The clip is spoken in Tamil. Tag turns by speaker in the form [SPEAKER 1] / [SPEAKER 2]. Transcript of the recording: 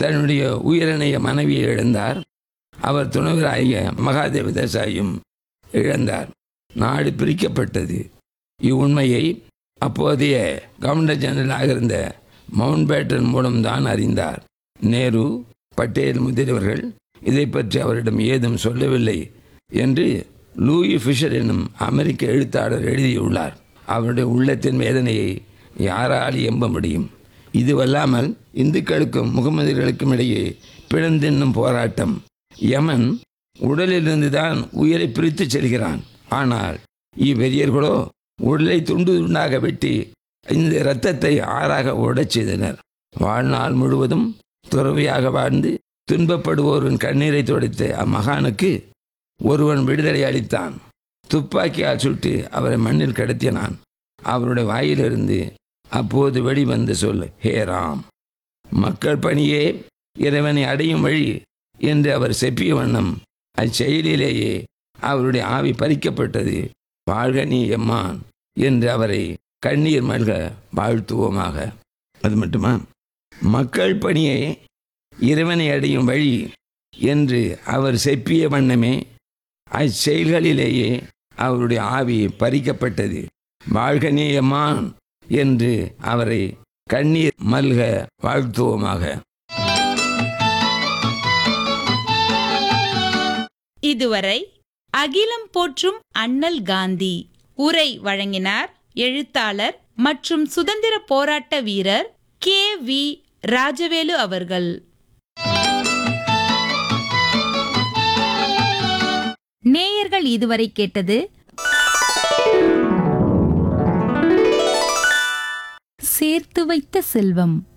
[SPEAKER 1] தன்னுடைய உயிரினைய மனைவியை இழந்தார் அவர் துணைவராகிய மகாதேவ தேசாயும் இழந்தார் நாடு பிரிக்கப்பட்டது இவ்வுண்மையை அப்போதைய கவர்னர் ஜெனரலாக இருந்த மவுண்ட் பேட்டன் மூலம்தான் அறிந்தார் நேரு பட்டேல் முதலியவர்கள் இதை பற்றி அவரிடம் ஏதும் சொல்லவில்லை என்று லூயி ஃபிஷர் என்னும் அமெரிக்க எழுத்தாளர் எழுதியுள்ளார் அவருடைய உள்ளத்தின் வேதனையை யாரால் எம்ப முடியும் இதுவல்லாமல் இந்துக்களுக்கும் முகமதியர்களுக்கும் இடையே பிளந்தென்னும் போராட்டம் யமன் உடலிலிருந்து தான் உயிரை பிரித்துச் செல்கிறான் ஆனால் இவ்வெறியர்களோ உடலை துண்டு துண்டாக வெட்டி இந்த இரத்தத்தை ஆறாக ஓடச் செய்தனர் வாழ்நாள் முழுவதும் துறவியாக வாழ்ந்து துன்பப்படுவோரின் கண்ணீரை துடைத்த அம்மகானுக்கு ஒருவன் விடுதலை அளித்தான் துப்பாக்கியால் சுட்டு அவரை மண்ணில் கடத்தினான் அவருடைய வாயிலிருந்து அப்போது வெளிவந்த சொல் ஹே ராம் மக்கள் பணியே இறைவனை அடையும் வழி என்று அவர் செப்பிய வண்ணம் அச்செயலிலேயே அவருடைய ஆவி பறிக்கப்பட்டது வாழ்க நீ எம்மான் என்று அவரை கண்ணீர் மல்க வாழ்த்துவோமாக அது மட்டுமா மக்கள் பணியை இறைவனை அடையும் வழி என்று அவர் செப்பிய வண்ணமே அச்செயல்களிலேயே அவருடைய ஆவி பறிக்கப்பட்டது வாழ்க நீ எம்மான் என்று அவரை கண்ணீர் மல்க வாழ்த்துவோமாக
[SPEAKER 2] இதுவரை அகிலம் போற்றும் அண்ணல் காந்தி உரை வழங்கினார் எழுத்தாளர் மற்றும் சுதந்திர போராட்ட வீரர் கே வி ராஜவேலு அவர்கள்
[SPEAKER 3] நேயர்கள் இதுவரை கேட்டது சேர்த்து வைத்த செல்வம்